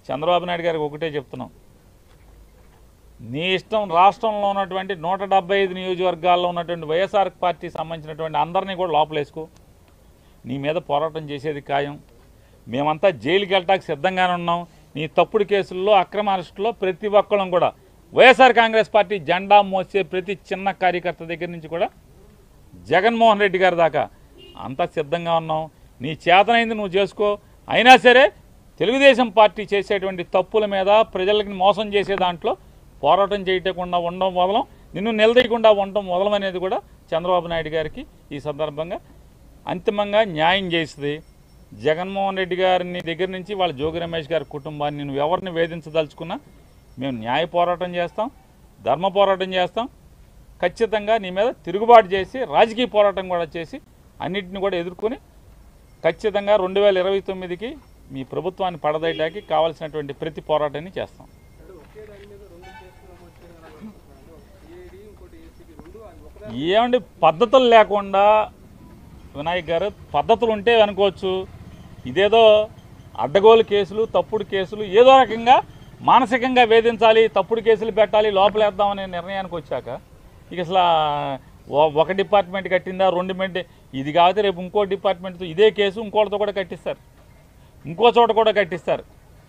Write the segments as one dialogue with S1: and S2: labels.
S1: చంద్రబాబు నాయుడు గారికి ఒకటే చెప్తున్నాం నీ ఇష్టం రాష్ట్రంలో ఉన్నటువంటి నూట డెబ్బై ఐదు నియోజకవర్గాల్లో ఉన్నటువంటి వైఎస్ఆర్ పార్టీ సంబంధించినటువంటి అందరినీ కూడా లోపలేసుకో నీ మీద పోరాటం చేసేది ఖాయం మేమంతా జైలుకి వెళ్ళటానికి సిద్ధంగానే ఉన్నాం నీ తప్పుడు కేసుల్లో అక్రమ అరెస్టులో ప్రతి ఒక్కళ్ళం కూడా వైఎస్ఆర్ కాంగ్రెస్ పార్టీ జెండా మోసే ప్రతి చిన్న కార్యకర్త దగ్గర నుంచి కూడా జగన్మోహన్ రెడ్డి గారి దాకా అంతా సిద్ధంగా ఉన్నాం నీ చేతనైంది నువ్వు చేసుకో అయినా సరే తెలుగుదేశం పార్టీ చేసేటువంటి తప్పుల మీద ప్రజలకి మోసం చేసే దాంట్లో పోరాటం చేయకుండా ఉండడం వదలం నిన్ను నిలదీయకుండా ఉండడం వదలం అనేది కూడా చంద్రబాబు నాయుడు గారికి ఈ సందర్భంగా అంతిమంగా న్యాయం చేస్తుంది జగన్మోహన్ రెడ్డి గారిని దగ్గర నుంచి వాళ్ళ జోగి రమేష్ గారి కుటుంబాన్ని నువ్వు ఎవరిని వేధించదలుచుకున్నా మేము న్యాయ పోరాటం చేస్తాం ధర్మ పోరాటం చేస్తాం ఖచ్చితంగా నీ మీద తిరుగుబాటు చేసి రాజకీయ పోరాటం కూడా చేసి అన్నిటిని కూడా ఎదుర్కొని ఖచ్చితంగా రెండు వేల ఇరవై తొమ్మిదికి మీ ప్రభుత్వాన్ని పడదయటానికి కావాల్సినటువంటి ప్రతి పోరాటాన్ని చేస్తాం
S2: అంటే ఒకే దాని మీద రెండు కేసులు నమోదు చేయడం ఎలా అనుకుంటున్నారు? ఒక సిఐడి ఇంకోటి ఏసీబీ రెండు అది ఒకటే
S1: ఏమండి పద్ధతులు లేకుండా వినాయక్ గారు పద్ధతులు ఉంటే అనుకోవచ్చు ఇదేదో అడ్డగోలు కేసులు తప్పుడు కేసులు ఏదో రకంగా మానసికంగా వేధించాలి తప్పుడు కేసులు పెట్టాలి లోపలేద్దామనే నిర్ణయానికి వచ్చాక ఇక అసలు ఒ- ఒక డిపార్ట్మెంట్ కట్టిందా రెండు మెంట్ ఇది కాకపోతే రేపు ఇంకో డిపార్ట్మెంట్తో ఇదే కేసు ఇంకోటితో కూడా కట్టిస్తారు ఇంకో చోట కూడా కట్టిస్తారు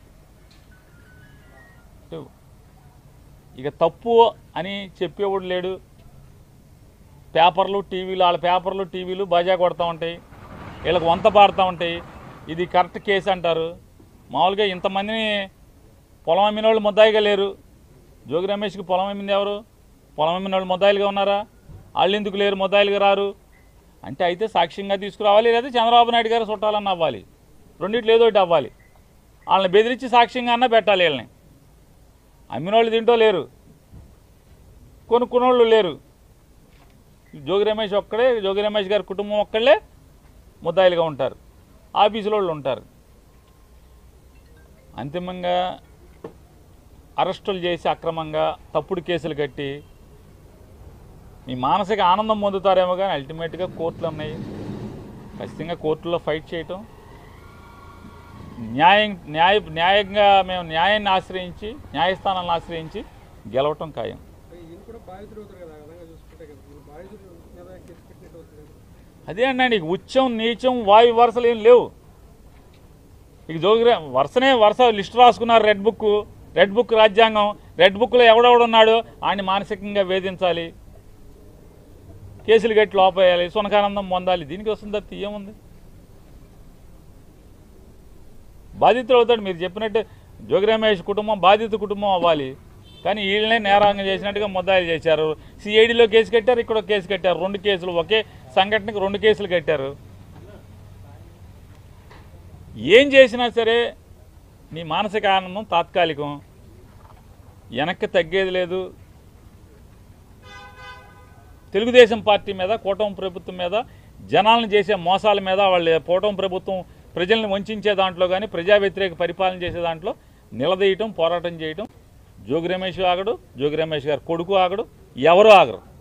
S1: ఇక తప్పు అని చెప్పేవాడు లేడు పేపర్లు టీవీలు వాళ్ళ పేపర్లు టీవీలు బజా కొడతా ఉంటాయి వీళ్ళకి వంత పాడుతూ ఉంటాయి ఇది కరెక్ట్ కేసు అంటారు మామూలుగా ఇంతమందిని పొలం అమ్మిన వాళ్ళు ముద్దాయిగా లేరు జోగి రమేష్కి పొలం అమ్మింది ఎవరు పొలం అమ్మిన వాళ్ళు ముద్దాయిలుగా ఉన్నారా వాళ్ళు ఎందుకు లేరు ముద్దాయిలుగా రారు అంటే అయితే సాక్ష్యంగా తీసుకురావాలి లేదా చంద్రబాబు నాయుడు గారు చుట్టాలన్న అవ్వాలి రెండిట్లు ఏదో ఒకటి అవ్వాలి వాళ్ళని బెదిరించి సాక్ష్యంగా అన్న పెట్టాలి వీళ్ళని అమ్మిన వాళ్ళు తింటో లేరు కొనుక్కున్నోళ్ళు లేరు జోగి రమేష్ ఒక్కడే జోగి రమేష్ గారి కుటుంబం ఒక్కళ్ళే ముద్దాయిలుగా ఉంటారు ఆఫీసులో వాళ్ళు ఉంటారు అంతిమంగా అరెస్టులు చేసి అక్రమంగా తప్పుడు కేసులు కట్టి మీ మానసిక ఆనందం పొందుతారేమో కానీ అల్టిమేట్గా కోర్టులు ఉన్నాయి ఖచ్చితంగా కోర్టులో ఫైట్ చేయటం న్యాయం న్యాయ న్యాయంగా మేము న్యాయాన్ని ఆశ్రయించి న్యాయస్థానాలను ఆశ్రయించి గెలవటం ఖాయం
S2: ఈయన కూడా బాధితుడు అవుతారు కదా ఆ విధంగా చూసుకుంటే కదా మీరు బాధితుడు మీద కేసు పెట్టినట్టు అవుతుంది కదా.
S1: అదే అన్నా నీకు ఉచ్చం నీచం వాయు వరుసలు ఏం లేవు ఇక జోగిరే వరుసనే వరుస లిస్ట్ రాసుకున్నారు రెడ్ బుక్ రెడ్ బుక్ రాజ్యాంగం రెడ్ బుక్లో ఎవడెవడున్నాడు ఆయన్ని మానసికంగా వేధించాలి కేసులు కట్టి లోపేయాలి సునకానందం పొందాలి దీనికి వస్తుంది తప్పితే ఏముంది బాధితులు అవుతాడు మీరు చెప్పినట్టు జోగి రమేష్ కుటుంబం బాధిత కుటుంబం అవ్వాలి కానీ వీళ్ళనే నేరాంగం చేసినట్టుగా ముద్దాయిలు చేశారు సిఐడిలో కేసు కట్టారు ఇక్కడ ఒక కేసు కట్టారు రెండు కేసులు ఒకే సంఘటనకు రెండు కేసులు కట్టారు ఏం చేసినా సరే నీ మానసిక ఆనందం తాత్కాలికం వెనక్కి తగ్గేది లేదు తెలుగుదేశం పార్టీ మీద కూటమి ప్రభుత్వం మీద జనాలను చేసే మోసాల మీద వాళ్ళ కూటమి ప్రభుత్వం ప్రజల్ని వంచే దాంట్లో కానీ ప్రజా వ్యతిరేక పరిపాలన చేసే దాంట్లో నిలదీయటం పోరాటం చేయటం జోగి రమేష్ ఆగడు జోగి రమేష్ గారు కొడుకు ఆగడు ఎవరు ఆగరు